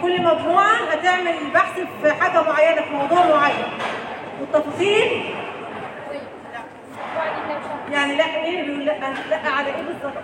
كل مجموعه هتعمل بحث في حاجه معينه في موضوع معين والتفاصيل يعني لا ايه اللي بيقول لا لا على ايه بالظبط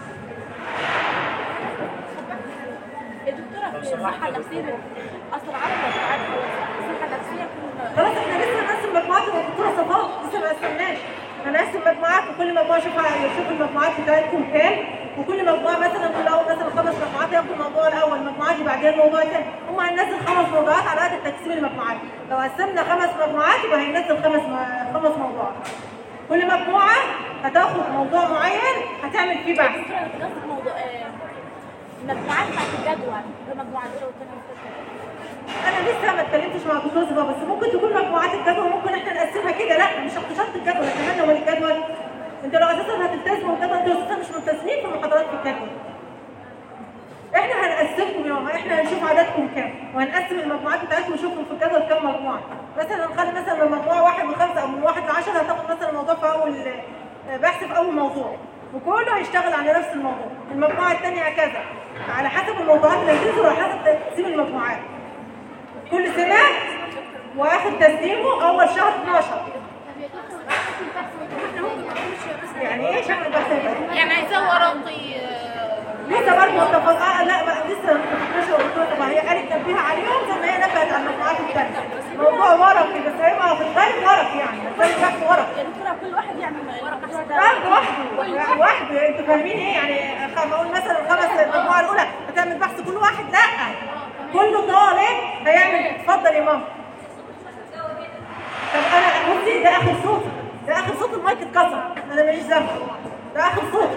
يا دكتورة في الصحة النفسية أصل العرب والقرآن هو الصحة النفسية كل خلاص احنا لسه هنقسم مجموعات الدكتوره صفاء لسه ما قسمناش هنقسم مجموعات وكل مجموعه شوف شوف المجموعات بتاعتكم كام وكل مجموعه مثلا في الاول مثلا خمس مجموعات ياخدوا الموضوع الاول المجموعات اللي بعدين الموضوع الثاني هم هننزل خمس موضوعات على قد تقسيم المجموعات لو قسمنا خمس مجموعات يبقى هننزل خمس م- خمس موضوعات كل مجموعه هتاخد موضوع معين هتعمل فيه بحث دكتورة أنا كنت قصدي موضوع آه، المجموعات بتاعت الجدول المجموعة الأولى والثانية والثالثة انا لسه ما اتكلمتش مع دكتور صفا بس ممكن تكون مجموعات الجدول ممكن احنا نقسمها كده لا مش اختصارات الجدول كمان لو الجدول انت لو اساسا هتلتزموا الجدول انتوا اساسا مش ملتزمين في المحاضرات في الجدول احنا هنقسمكم يا ماما احنا هنشوف عددكم كام وهنقسم المجموعات بتاعتكم ونشوفهم في الجدول كام مجموعه مثلا نخلي مثلا من مجموعه واحد لخمسه او من واحد لعشره هتاخد مثلا موضوع في اول آه، بحث في اول موضوع وكله هيشتغل على نفس الموضوع المجموعه الثانيه هكذا على حسب الموضوعات اللي هتنزل وعلى حسب تقسيم المجموعات كل سنة واخد تسليمه أول شهر 12 يعني إيه شهر البحث ده؟ يعني عايزاه ورقي آه، لسه برضه متفق آه لا بقى لسه ما اتفقناش والدكتورة طبعا هي قالت تنبيه عليهم زي ما هي نبهت على المجموعات الثانية موضوع ورقي بس هيبقى في الغالب ورقي يعني زي البحث ورقي يا دكتورة كل واحد يعمل ورقة فرد لوحده لوحده انتوا فاهمين ايه يعني خ- بقول مثلا الخمس المجموعه الاولى هتعمل بحث كل واحد لا كل طالب هيعمل اتفضل يا ماما طب انا بصي ده اخر صوت ده اخر صوت المايك اتكسر انا ماليش ذنب ده اخر صوت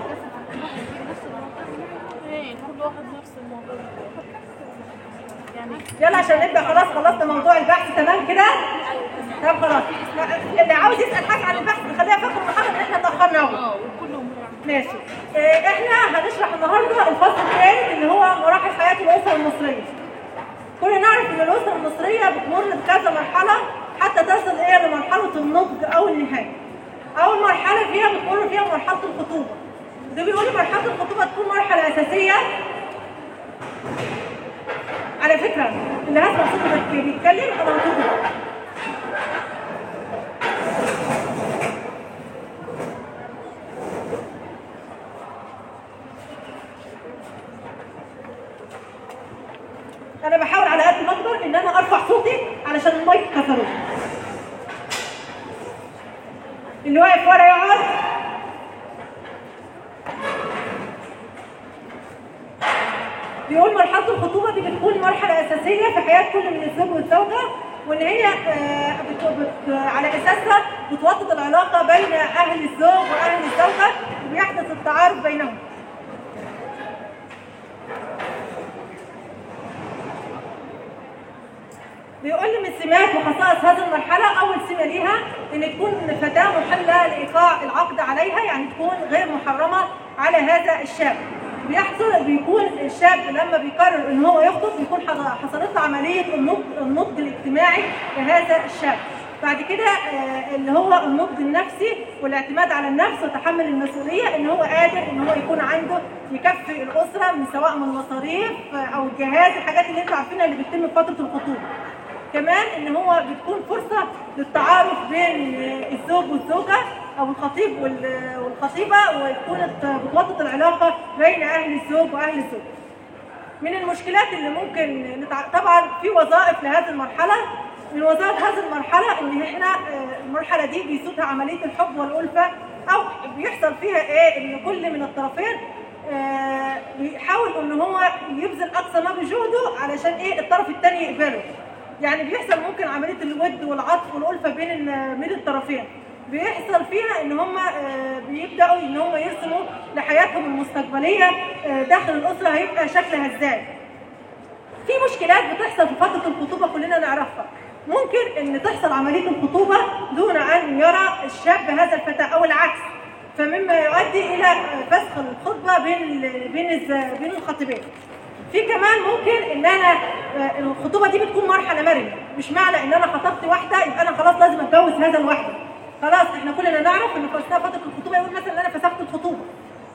ايه كل واحد نفس الموضوع يعني يلا عشان نبدا خلاص خلصنا موضوع البحث تمام كده طب خلاص اللي عاوز يسال حاجه عن البحث خليها فاكر المحاضره ان احنا اتاخرنا اهو اه وكلهم ماشي آه، احنا هنشرح النهارده الفصل الثاني اللي هو مراحل حياه الاسره المصريه كلنا نعرف ان الاسره المصريه بتمر بكذا مرحله حتى تصل ايه لمرحله النضج او النهايه اول مرحله فيها بتمر فيها مرحله الخطوبه ده بيقولوا مرحله الخطوبه تكون مرحله اساسيه على فكره اللي هسمع صوته بيتكلم انا هطلبه انا بحاول على قد ما اقدر ان انا ارفع صوتي علشان المايك كسروه اللي واقف ورا يقعد بيقول مرحله الخطوبه دي بتكون مرحله اساسيه في حياه كل من الزوج والزوجه وان هي آه، بت... بت... على اساسها بتوطد العلاقه بين اهل الزوج واهل الزوجه وبيحدث التعارف بينهم بيقول لي من سمات وخصائص هذه المرحلة أول سمة ليها إن تكون فتاة محلة لإيقاع العقد عليها يعني تكون غير محرمة على هذا الشاب. بيحصل بيكون الشاب لما بيقرر إن هو يخطب بيكون حص- حصلت له عملية النضج النضج الاجتماعي لهذا الشاب. بعد كده آه، اللي هو النضج النفسي والاعتماد على النفس وتحمل المسؤولية إن هو قادر إن هو يكون عنده يكفي الأسرة من سواء من المصاريف آه، أو الجهاز الحاجات اللي انتوا عارفينها اللي بتتم في فترة الخطوبة. كمان ان هو بتكون فرصه للتعارف بين الزوج والزوجه او الخطيب وال- والخطيبه وتكون بتوطد العلاقه بين اهل الزوج واهل الزوج. من المشكلات اللي ممكن نتع... طبعا في وظائف لهذه المرحله من وظائف هذه المرحله ان احنا آه، المرحله دي بيسودها عمليه الحب والالفه او بيحصل فيها ايه ان كل من الطرفين آه، بيحاول ان هو يبذل اقصى ما بجهده علشان ايه الطرف الثاني يقبله يعني بيحصل ممكن عمليه الود والعطف والالفه بين ال- بين الطرفين بيحصل فيها ان هم آه، بيبداوا ان هم يرسموا لحياتهم المستقبليه آه، داخل الاسره هيبقى شكلها ازاي في مشكلات بتحصل في فتره الخطوبه كلنا نعرفها ممكن ان تحصل عمليه الخطوبه دون ان يرى الشاب هذا الفتى او العكس فمما يؤدي الى فسخ الخطبه بين ال- بين الز- بين الخطيبين في كمان ممكن ان انا آه، الخطوبه دي بتكون مرحله مرنه مش معنى ان انا خطبت واحده يبقى انا خلاص لازم اتجوز هذا الواحده خلاص احنا كلنا نعرف ان في اثناء فتره الخطوبه يقول مثلا ان انا فسخت الخطوبه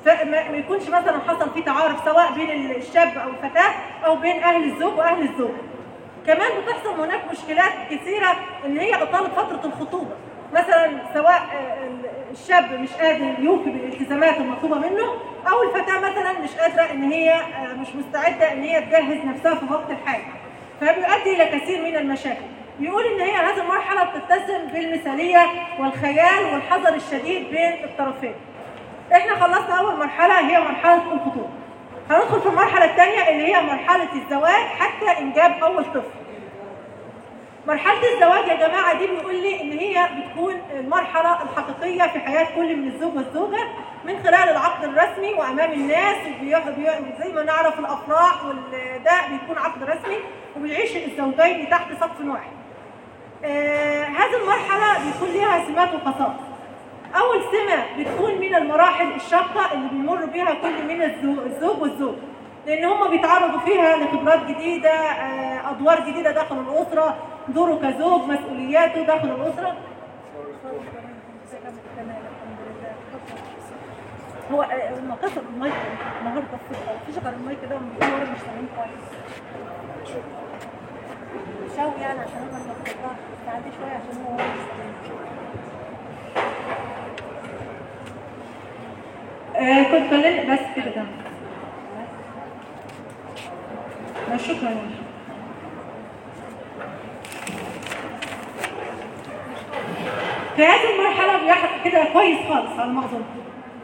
فما ما يكونش مثلا حصل في تعارف سواء بين الشاب او الفتاه او بين اهل الزوج واهل الزوجه كمان بتحصل هناك مشكلات كثيره ان هي بتطالب فتره الخطوبه مثلا سواء آه، الشاب مش قادر يوفي بالالتزامات المطلوبه منه او الفتاه مثلا مش قادره ان هي آه، مش مستعده ان هي تجهز نفسها في وقت الحاجه فبيؤدي الى كثير من المشاكل بيقول ان هي هذه المرحله بتتسم بالمثاليه والخيال والحذر الشديد بين الطرفين احنا خلصنا اول مرحله هي مرحله الخطوبه هندخل في المرحله الثانيه اللي هي مرحله الزواج حتى انجاب اول طفل مرحله الزواج يا جماعه دي بيقول لي ان هي بتكون المرحله الحقيقيه في حياه كل من الزوج والزوجه من خلال العقد الرسمي وامام الناس وبي- بي- زي ما نعرف الافراح وده بيكون عقد رسمي وبيعيش الزوجين تحت سقف واحد آه، هذه المرحله بيكون لها سمات وخصائص أول سمة بتكون من المراحل الشاقة اللي بيمر بها كل من الزو- الزوج والزوج لأن هم بيتعرضوا فيها لخبرات جديدة آه، أدوار جديدة داخل الأسرة دوره كزوج مسؤولياته داخل الأسرة هو آه، هم كسروا المايك النهارده الصبح مفيش غير المايك ده من ورا مش سامعين كويس شاوي يعني عشان هم اللي بتطلع تعدي شويه عشان هو ورا مش سامعين آه كنت بلل بس كده ده لا شكرا يا شيخ. في هذه المرحلة بيحصل كده كويس خالص على ما أظن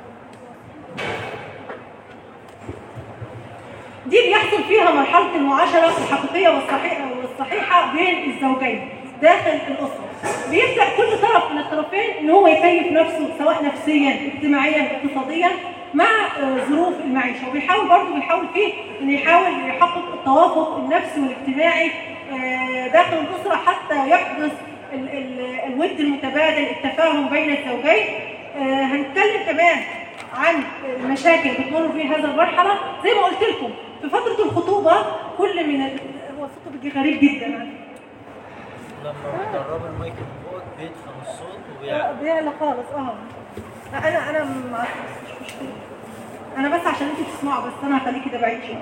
دي بيحصل فيها مرحلة المعاشرة الحقيقية والصحيحة والصحيحة بين الزوجين داخل الأسرة. بيبدأ كل طرف من الطرفين إن هو يكيف نفسه سواء نفسيا، اجتماعيا، اقتصاديا مع آه، ظروف المعيشة، وبيحاول برضه بيحاول فيه إنه يحاول يحقق التوافق النفسي والاجتماعي آه، داخل الأسرة حتى يحدث ال- ال- الود المتبادل، التفاهم بين الزوجين. آه، هنتكلم كمان عن المشاكل بتمر بيها هذا المرحله زي ما قلت لكم في فتره الخطوبه كل من ال... هو صوته بيجي غريب جدا يعني. لما بتقرب المايك من فوق بيدخل الصوت وبيعلى بيعلى خالص اه لا، انا انا ما مش مشكله انا بس عشان انتوا تسمعوا بس انا هخليه كده بعيد شويه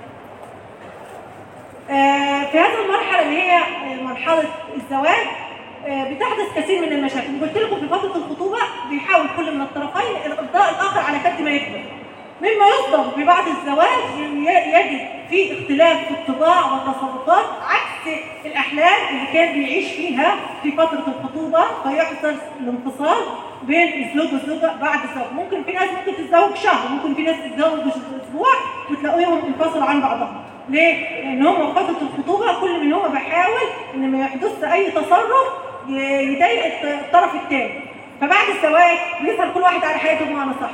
آه، في هذه المرحله اللي هي آه، مرحله الزواج آه، بتحدث كثير من المشاكل قلت لكم في فتره الخطوبه بيحاول كل من الطرفين الارضاء الاخر على قد ما يقدر مما يصدم في بعد الزواج ي- يجد في اختلاف في الطباع والتصرفات عكس الاحلام اللي كان بيعيش فيها في فتره الخطوبه فيحدث الانفصال بين الزوج والزوجه بعد الزواج ممكن في ناس ممكن تتزوج شهر ممكن في ناس تتزوج اسبوع وتلاقيهم انفصلوا عن بعضهم ليه؟ لان هم في فتره الخطوبه كل منهم بيحاول ان ما يحدث اي تصرف ي- يضايق الط- الطرف الثاني فبعد الزواج بيظهر كل واحد على حياته بمعنى صح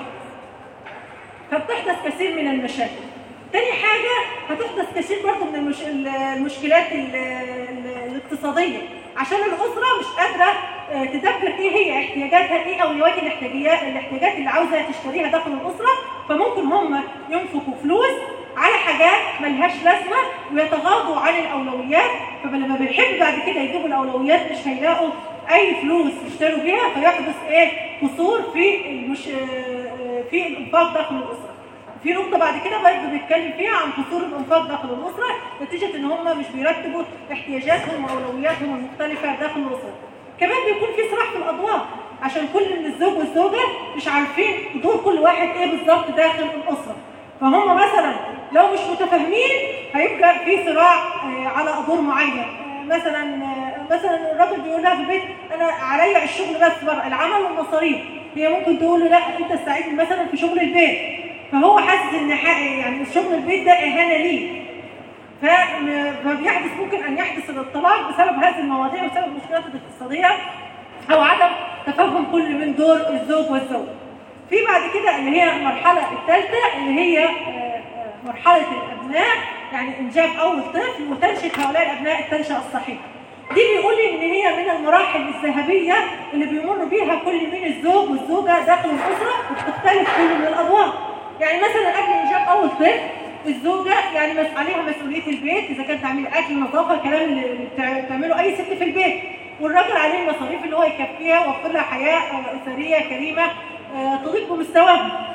فبتحدث كثير من المشاكل تاني حاجة هتحدث كثير برضه من المش... المشكلات ال... ال... الاقتصادية عشان الأسرة مش قادرة آه، تدبر ايه هي احتياجاتها ايه اولويات الاحتياجات الاحتياجات اللي عاوزة تشتريها داخل الأسرة فممكن هم ينفقوا فلوس على حاجات ملهاش لازمة ويتغاضوا عن الأولويات فلما بيحب بعد كده يجيبوا الأولويات مش هيلاقوا أي فلوس يشتروا بيها فيحدث ايه قصور في المش... آه، في الإنفاق داخل الأسرة في نقطة بعد كده برضه بيتكلم فيها عن قصور الانفاق داخل الأسرة نتيجة إن هم مش بيرتبوا احتياجاتهم وأولوياتهم المختلفة داخل الأسرة. كمان بيكون في صراع في الأدوار عشان كل من الزوج والزوجة مش عارفين دور كل واحد إيه بالظبط داخل الأسرة. فهم مثلا لو مش متفاهمين هيبقى في صراع آه، على أدوار معين. آه، مثلا آه، مثلا الراجل بيقول لها في البيت انا عليا الشغل بس بره العمل والمصاريف هي ممكن تقول له لا انت تساعدني مثلا في شغل البيت فهو حاسس ان حق- يعني شغل البيت ده اهانه ليه ف- فبيحدث ممكن ان يحدث الطلاق بسبب هذه المواضيع وبسبب المشكلات الاقتصاديه او عدم تفهم كل من دور الزوج والزوج. في بعد كده اللي هي المرحله الثالثه اللي هي آه، آه، مرحله الابناء يعني انجاب اول طفل وتنشئه هؤلاء الابناء التنشئه الصحيحه. دي بيقول لي ان هي من المراحل الذهبيه اللي بيمر بيها كل من الزوج والزوجه داخل الاسره وبتختلف كل من الادوار. يعني مثلا قبل انجاب اول طفل الزوجه يعني مس- عليها مسؤوليه البيت اذا كانت تعمل اكل نظافه الكلام اللي اللي بتع- بتعمله اي ست في البيت والراجل عليه المصاريف اللي هو يكفيها ويوفر لها حياه آه، اسريه كريمه آه، تضيف بمستواهم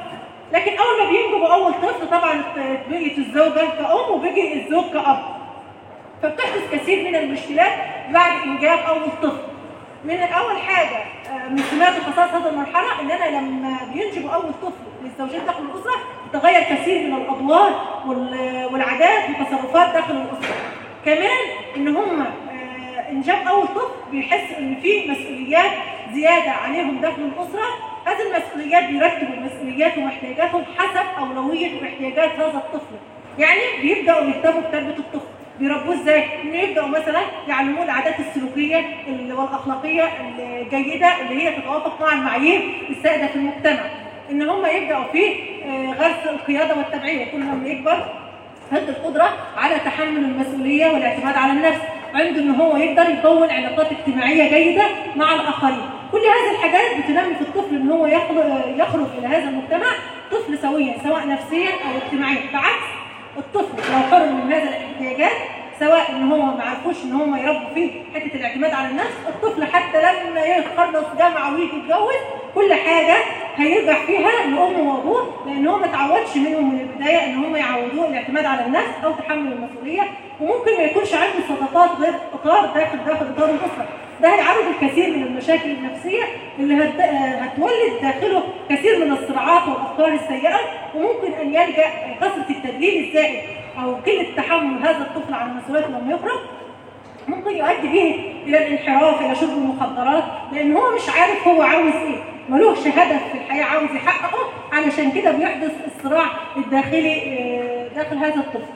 لكن اول ما بينجبوا اول طفل طبعا بقيت الزوجه كأم وبيجي الزوج كأب فبتحدث كثير من المشكلات بعد انجاب اول طفل من اول حاجه آه، من سمات وخصائص هذه المرحله ان انا لما بينجبوا اول طفل للزوجين داخل الاسره تتغير كثير من الادوار وال- والعادات والتصرفات داخل الاسره كمان ان هم آه، انجاب اول طفل بيحس ان في مسؤوليات زياده عليهم داخل الاسره هذه المسؤوليات بيرتبوا مسؤوليات ومحتاجاتهم حسب اولويه واحتياجات هذا الطفل يعني بيبداوا يهتموا بتربيه الطفل بيربوه ازاي؟ انه يبداوا مثلا يعلموه العادات السلوكيه ال- والاخلاقيه الجيده اللي هي تتوافق مع المعايير السائده في المجتمع. ان هم يبداوا في آه، غرس القياده والتبعيه، كل لما يكبر عنده القدره على تحمل المسؤوليه والاعتماد على النفس، عنده ان هو يقدر يكون علاقات اجتماعيه جيده مع الاخرين. كل هذه الحاجات بتنمي في الطفل ان هو يخل- يخرج الى هذا المجتمع طفل سويا سواء نفسيا او اجتماعيا، بعكس الطفل لو حرم من هذه الاحتياجات سواء ان هو ما عرفوش ان هم يربوا فيه حته الاعتماد على النفس الطفل حتى لما يخلص جامعه ويجي يتجوز كل حاجه هيرجع فيها لامه وابوه لان هو ما اتعودش منهم من البدايه ان هم يعودوه الاعتماد على النفس او تحمل المسؤوليه وممكن ما يكونش عنده صداقات غير اطار داخل داخل اطار الاسره ده هيعرض الكثير من المشاكل النفسيه اللي هت... هتولد داخله كثير من الصراعات والافكار السيئه وممكن ان يلجا كثره التدليل الزائد او قله تحمل هذا الطفل على مسؤوليته لما يخرج ممكن يؤدي به الى الانحراف الى شرب المخدرات لان هو مش عارف هو عاوز ايه ملوش هدف في الحياه عاوز يحققه علشان كده بيحدث الصراع الداخلي آه، داخل هذا الطفل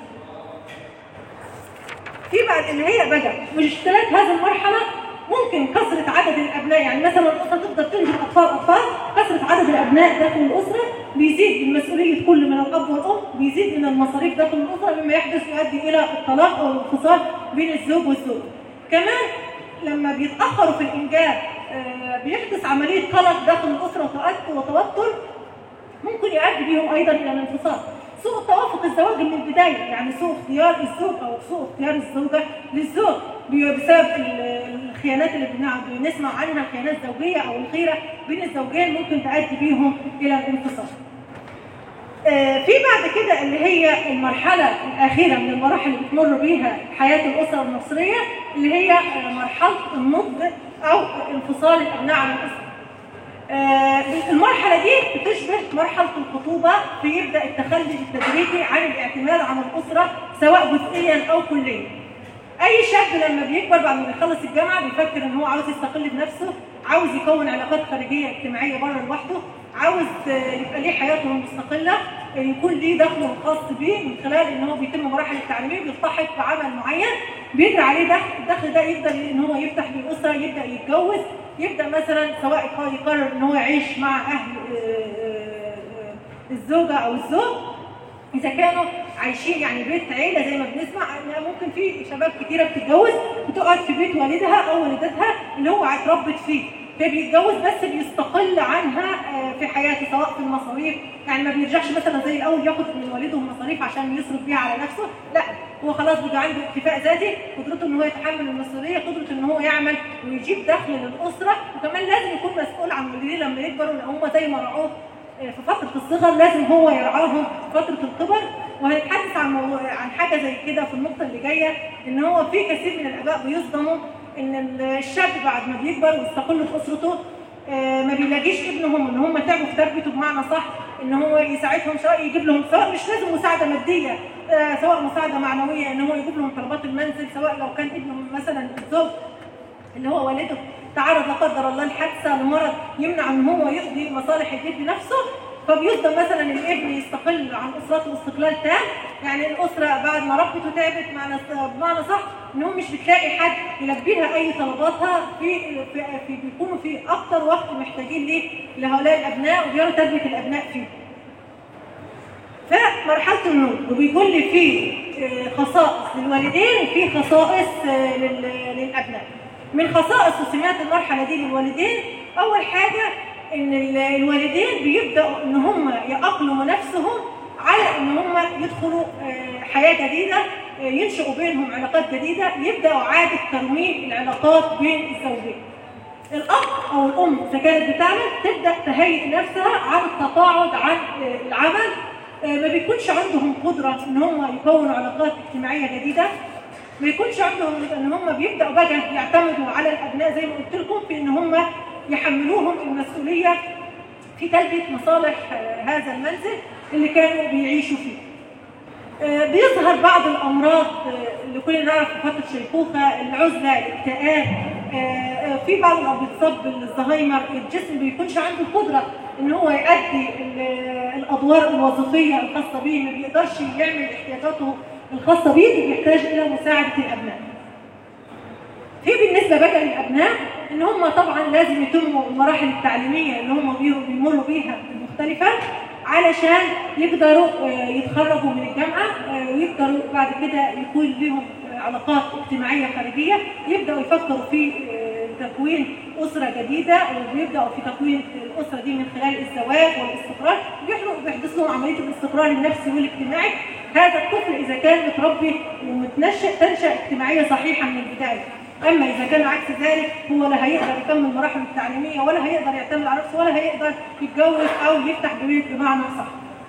في بعد اللي هي بدا مشكلات هذه المرحله ممكن كثره عدد الابناء يعني مثلا الاسره تفضل تنجب اطفال اطفال كثره عدد الابناء داخل الاسره بيزيد من مسؤوليه كل من الاب والام بيزيد من المصاريف داخل الاسره مما يحدث يؤدي الى الطلاق او الانفصال بين الزوج والزوجه كمان لما بيتاخروا في الانجاب آه، بيحدث عمليه قلق داخل الاسره وتأت- وتوتر ممكن يؤدي بيهم ايضا الى الانفصال سوء توافق الزواج من البدايه يعني سوء اختيار الزوج او سوء اختيار الزوجه للزوج بي- بسبب ال- الخيانات اللي بنع- بنسمع عنها خيانات زوجيه او الغيره بين الزوجين ممكن تؤدي بيهم الى الانفصال آه، في بعد كده اللي هي المرحلة الأخيرة من المراحل اللي بتمر بيها حياة الأسرة المصرية اللي هي آه، مرحلة النضج أو انفصال الأبناء عن الأسرة. آه، المرحلة دي بتشبه مرحلة الخطوبة فيبدأ التخلي التدريجي عن الاعتماد على الأسرة سواء جزئيا أو كليا. اي شاب لما بيكبر بعد ما بيخلص الجامعه بيفكر ان هو عاوز يستقل بنفسه عاوز يكون علاقات خارجيه اجتماعيه بره لوحده عاوز آه، يبقى ليه حياته المستقله آه، يكون ليه دخله الخاص بيه من خلال ان هو بيتم مراحل التعليميه بيلتحق بعمل معين بيجري عليه دخل الدخل ده يقدر ان هو يفتح بيه اسره يبدا يتجوز يبدا مثلا سواء يقرر ان هو يعيش مع اهل آه، آه، آه، الزوجه او الزوج اذا كانوا عايشين يعني بيت عيله زي ما بنسمع ان ممكن في شباب كتيره بتتجوز بتقعد في بيت والدها او والدتها اللي هو اتربت فيه فبيتجوز بس بيستقل عنها آه، في حياته سواء في المصاريف يعني ما بيرجعش مثلا زي الاول ياخد من والده المصاريف عشان يصرف بيها على نفسه لا هو خلاص بيبقى عنده اكتفاء ذاتي قدرته ان هو يتحمل المسؤوليه قدرته ان هو يعمل ويجيب دخل للاسره وكمان لازم يكون مسؤول عن والديه لما يكبروا لان هم زي ما رعوه في فترة الصغر لازم هو يرعاهم في فترة الكبر وهنتحدث عن مو... عن حاجة زي كده في النقطة اللي جاية إن هو في كثير من الآباء بيصدموا إن الشاب بعد ما بيكبر ويستقل في أسرته آه، ما بيلاقيش ابنهم ان هم تعبوا في تربيته بمعنى صح ان هو يساعدهم سواء يجيب لهم سواء مش لازم مساعده ماديه آه، سواء مساعده معنويه ان هو يجيب لهم طلبات المنزل سواء لو كان ابنهم مثلا الزوج اللي هو والده تعرض لا قدر الله لحادثه لمرض يمنع ان هو يقضي مصالح البيت بنفسه فبيفضل مثلا الابن يستقل عن اسرته استقلال تام يعني الاسره بعد ما ربت وتعبت معنى بمعنى صح ان هو مش بتلاقي حد يلبي لها اي طلباتها في, في, في بيكونوا في اكتر وقت محتاجين ليه لهؤلاء الابناء وبيروا تربيه الابناء فيه. فمرحله النضج وبيكون لي فيه آه، خصائص للوالدين وفي خصائص آه، لل- للابناء. من خصائص وسمات المرحله دي للوالدين اول حاجه ان ال- الوالدين بيبداوا ان هم يأقلموا نفسهم على ان هم يدخلوا آه، حياه جديده آه، ينشئوا بينهم علاقات جديده يبداوا اعاده ترميم العلاقات بين الزوجين. الاب او الام اذا كانت بتعمل تبدا تهيئ نفسها عن التقاعد عن آه، العمل آه، ما بيكونش عندهم قدره ان هم يكونوا علاقات اجتماعيه جديده ما يكونش عندهم ان هم بيبداوا بقى يعتمدوا على الابناء زي ما قلت لكم في ان هم يحملوهم المسؤوليه في تلبيه مصالح آه، هذا المنزل اللي كانوا بيعيشوا فيه. آه، بيظهر بعض الامراض آه، اللي كلنا نعرف في فتره الشيخوخه العزله الاكتئاب آه، آه، في بعض اللي بيتصاب بالزهايمر الجسم ما بيكونش عنده القدره ان هو يؤدي ال- الادوار الوظيفيه الخاصه به ما بيقدرش يعمل احتياجاته الخاصه به بيحتاج الى مساعده الابناء. في بالنسبه بقى للابناء ان هم طبعا لازم يتموا المراحل التعليميه اللي هم بيمروا- بيمروا بيها المختلفه علشان يقدروا آه، يتخرجوا من الجامعه آه، ويقدروا بعد كده يكون لهم آه، علاقات اجتماعيه خارجيه يبداوا يفكروا في آه، تكوين اسره جديده وبيبداوا في تكوين الاسره دي من خلال الزواج والاستقرار بيحلو- بيحدث لهم عمليه الاستقرار النفسي والاجتماعي هذا الطفل اذا كان متربي ومتنشئ تنشا اجتماعيه صحيحه من البدايه اما اذا كان عكس ذلك هو لا هيقدر يكمل مراحله التعليميه ولا هيقدر يعتمد على نفسه ولا هيقدر يتجوز او يفتح بيت بمعنى صح.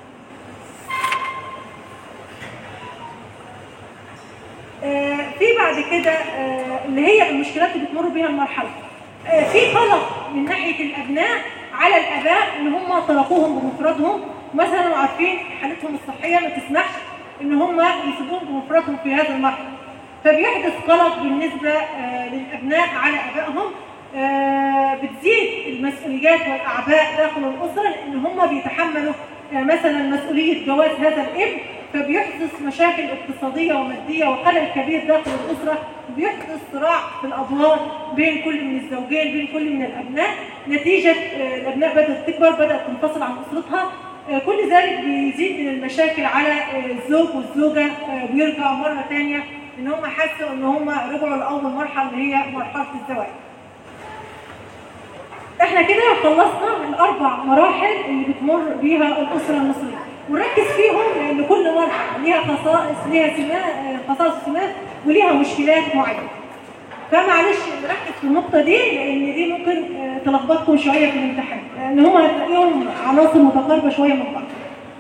آه، في بعد كده آه، اللي هي المشكلات اللي بتمر بها المرحله. آه، في قلق من ناحيه الابناء على الاباء ان هم تركوهم بمفردهم مثلا وعارفين حالتهم الصحيه ما تسمحش ان هم يسيبوهم بمفردهم في هذا المرحله. فبيحدث قلق بالنسبه آه، للابناء على ابائهم آه، بتزيد المسؤوليات والاعباء داخل الاسره لان هم بيتحملوا آه، مثلا مسؤوليه جواز هذا الابن فبيحدث مشاكل اقتصاديه وماديه وخلل كبير داخل الاسره بيحدث صراع في الادوار بين كل من الزوجين بين كل من الابناء نتيجه آه، الابناء بدات تكبر بدات تنفصل عن اسرتها آه، كل ذلك بيزيد من المشاكل على آه، الزوج والزوجه آه، بيرجعوا مره ثانيه ان هم حسوا ان هم رجعوا لاول مرحله اللي هي مرحله الزواج. احنا كده خلصنا الاربع مراحل اللي بتمر بيها الاسره المصريه ونركز فيهم لان كل مرحله ليها خصائص ليها سمات آه، خصائص وسمات وليها مشكلات معينه. فمعلش نركز في النقطه دي لان دي ممكن آه، تلخبطكم شويه في الامتحان لان هم هتلاقيهم عناصر متقاربه شويه من بعض.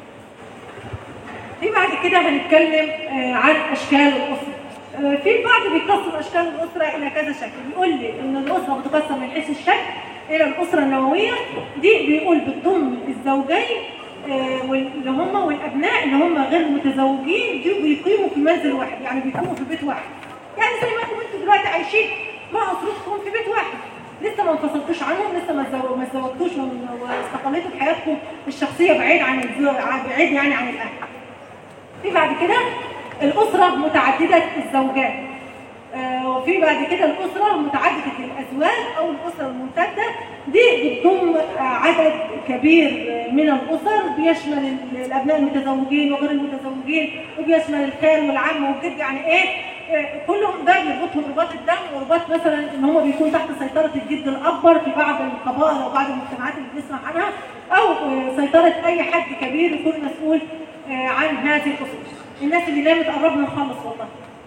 في بعد كده هنتكلم آه، عن اشكال الاسره. آه، في البعض بيقسم اشكال الاسره الى كذا شكل، بيقول لي ان الاسره بتقسم من حيث الشكل الى الاسره النوويه، دي بيقول بتضم الزوجين آه، واللي هم والابناء اللي هم غير متزوجين دي بيقيموا في منزل واحد، يعني بيقيموا في بيت واحد. يعني زي ما انتم انتوا دلوقتي عايشين مع اسرتكم في بيت واحد. لسه ما انفصلتوش عنهم، لسه ما اتزو- ما اتزوجتوش وم- واستقلتوا بحياتكم الشخصيه بعيد عن الزو- بعيد يعني عن الاهل. في بعد كده الأسرة متعددة الزوجات آه، وفي بعد كده الأسرة متعددة الأزواج أو الأسرة الممتدة دي بتضم آه، عدد كبير آه، من الأسر بيشمل ال- الأبناء المتزوجين وغير المتزوجين وبيشمل الخال والعم والجد يعني إيه آه، كلهم ده بيربطهم رباط الدم ورباط مثلا ان هم بيكونوا تحت سيطره الجد الاكبر في بعض القبائل او بعض المجتمعات اللي بنسمع عنها او آه، سيطره اي حد كبير يكون مسؤول آه، عن هذه الاسر. الناس اللي نامت قربنا نخلص والله.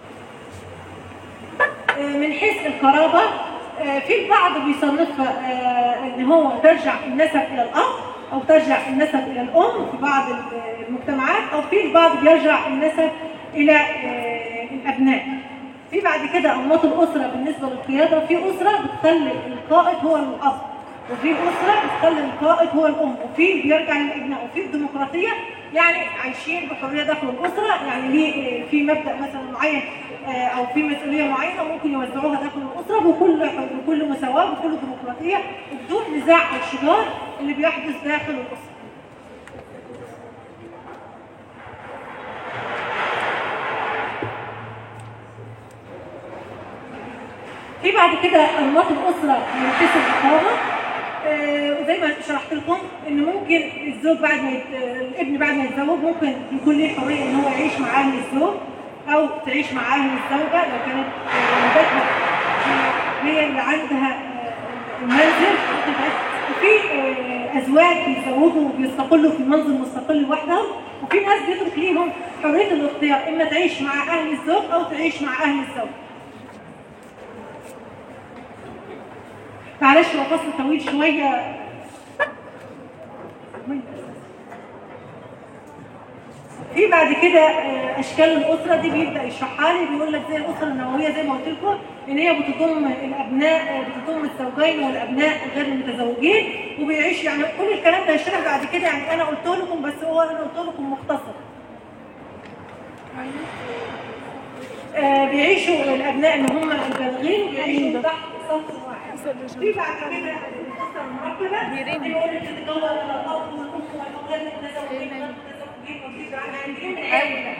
آه، من حيث القرابه آه، في البعض بيصنفها آه، ان هو ترجع النسب الى الاب او ترجع النسب الى الام في بعض المجتمعات او في البعض بيرجع النسب الى آه، الابناء. في بعد كده انماط الاسره بالنسبه للقياده في اسره بتخلي القائد هو الاب وفي اسره بتخلي القائد هو الام وفي بيرجع للابناء وفي الديمقراطيه يعني عايشين بحريه داخل الاسره يعني ليه في مبدا مثلا معين آه، او في مسؤوليه معينه ممكن يوزعوها داخل الاسره بكل بكل مساواه بكل ديمقراطيه وبدون نزاع او شجار اللي بيحدث داخل الاسره. في بعد كده انماط الاسره من حيث الاقامه آه، وزي ما شرحت لكم ان ممكن الزوج بعد ما يت... الابن بعد ما يتزوج ممكن يكون ليه حريه ان هو يعيش مع اهل الزوج او تعيش مع اهل الزوجه لو كانت آه، والدتها هي اللي عندها آه، المنزل ممكن تعيش. وفي آه، ازواج بيتزوجوا وبيستقلوا في منزل مستقل لوحدهم وفي ناس بيترك ليهم حريه الاختيار اما تعيش مع اهل الزوج او تعيش مع اهل الزوج معلش هو فصل طويل شويه في بعد كده آه، اشكال الاسره دي بيبدا يشرحها لي بيقول لك زي الاسره النوويه زي ما قلت لكم ان هي بتضم الابناء آه، بتضم الزوجين والابناء غير المتزوجين وبيعيش يعني كل الكلام ده يشرح بعد كده يعني انا قلت لكم بس هو انا قلت لكم مختصر آه، بيعيشوا الابناء اللي هم البالغين بيعيشوا تحت سطح واحد في بعد كده الاسره المركبه بيقول لك تتكون من الاب والام والاولاد المتزوجين غير المتزوجين وفي عندهم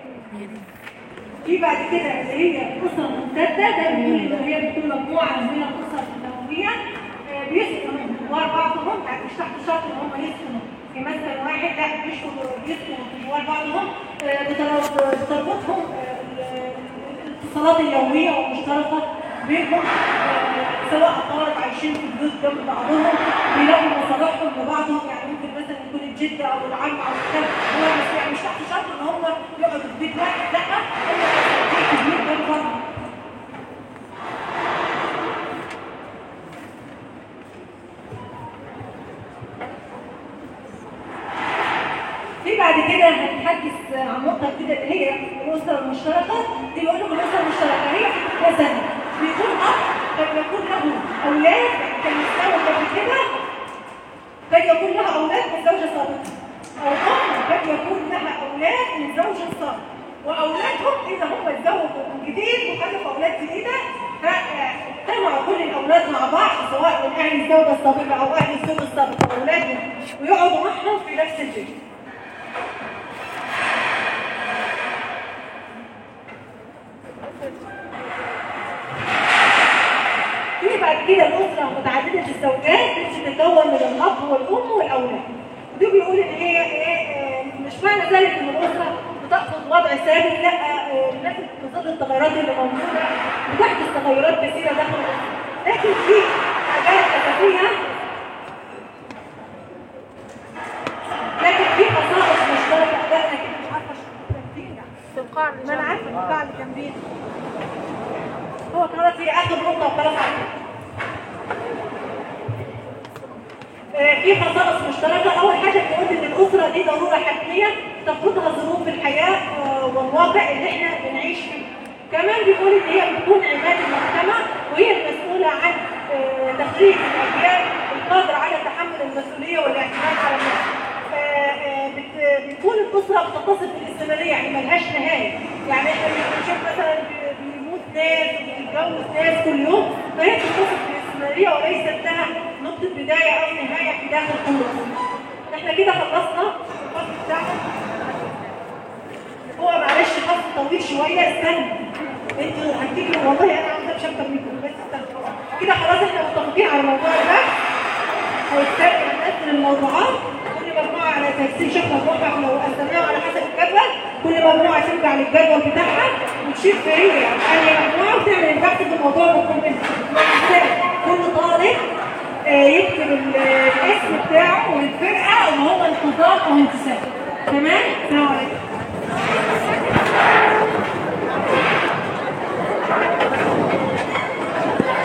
في بعد كده اللي هي الاسره الممتده ده بيقول ان هي بتكون مجموعه من الاسر النوويه آه، بيسكنوا جوار بعضهم يعني مش تحت شرط ان هم يسكنوا في مسكن واحد لا بيسكنوا بيسكنوا في جوار بعضهم آه، بتر- بتربطهم آه، ال- الاتصالات اليوميه والمشتركه بينهم آه، سواء اقارب عايشين في بيوت جنب بعضهم بيلاقوا مصالحهم لبعضهم يعني ممكن مثلا يكون الجد او العم او الخال هو مش يعني مش تحت شرط ان هم يقعدوا في بيت واحد لا هم في بيت جنب بعض في بعد كده هنتحدث عن نقطة كده اللي هي الأسرة المشتركة دي بيقول لك الأسرة المشتركة هي مثلا بيكون أب قد يكون له أولاد كان يتزوج قبل كده قد يكون لها أولاد من زوجة سابقة أو أم قد يكون لها أولاد من زوج سابق وأولادهم إذا هم اتزوجوا من جديد وخلفوا أولاد جديدة فاجتمعوا كل الأولاد مع بعض سواء من أهل الزوجة السابقة أو أهل الزوج السابق وأولادهم ويقعدوا معهم في نفس البيت في بعد كده الأسرة متعددة الزوجات بتتكون من الأب والأم والأولاد. ودي بيقول إن هي إيه آه، مش معنى ذلك إن الأسرة بتأخذ وضع ثابت لا آه، لازم بظل التغيرات اللي موجودة بتحدث تغيرات كثيرة داخل الأسرة. لكن في حاجات أساسية لكن في خصائص مشتركة لا أنا كده مش عارفة أشرح. في القاع اللي ما انا جنب. عارفه البتاع اللي جنبينا هو خلاص هي اخر نقطه وخلاص على كده. آه، في خصائص مشتركه اول حاجه بتقول ان الاسره دي ضروره حتميه تفرضها ظروف الحياه آه، والواقع اللي احنا بنعيش فيه كمان بيقول ان هي بتكون عماد المجتمع وهي المسؤوله عن آه، تخريج الاجيال القادره على تحمل المسؤوليه والاعتماد على النفس آه، آه، بت- بتكون الاسره بتتصف بالاستمراريه يعني ملهاش نهايه يعني احنا بنشوف مثلا بي- بيموت ناس وبيتجوز ناس كل يوم فهي بتتصف بالاستمراريه وليست لها نقطه بدايه او نهايه في داخل كل اسره. احنا كده خلصنا الفصل بتاعنا هو معلش فصل طويل شويه استنى انتوا هتيجوا والله انا عاوزه مش اكتر منكم بس استنى كده خلاص احنا متفقين على الموضوع ده والسابق نقسم الموضوعات كل مجموعة على ترتيب شكل مجموعة لو قسمناها على حسب الجدول كل مجموعة ترجع للجدول بتاعها وتشوف هي يعني مجموعة وتعمل البحث في الموضوع مطلوب منها كل طالب آه، يكتب ال- الاسم بتاعه والفرقة وهو انتظام او انتساب تمام؟ السلام عليكم